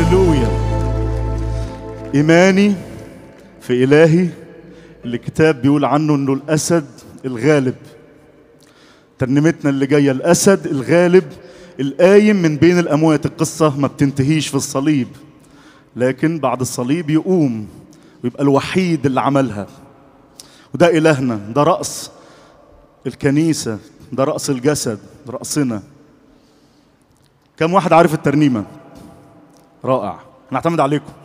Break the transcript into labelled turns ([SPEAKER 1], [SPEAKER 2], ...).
[SPEAKER 1] هللويا إيماني في إلهي اللي الكتاب بيقول عنه إنه الأسد الغالب ترنيمتنا اللي جاية الأسد الغالب القايم من بين الأموات القصة ما بتنتهيش في الصليب لكن بعد الصليب يقوم ويبقى الوحيد اللي عملها وده إلهنا ده رأس الكنيسة ده رأس الجسد ده رأسنا كم واحد عارف الترنيمة رائع نعتمد عليكم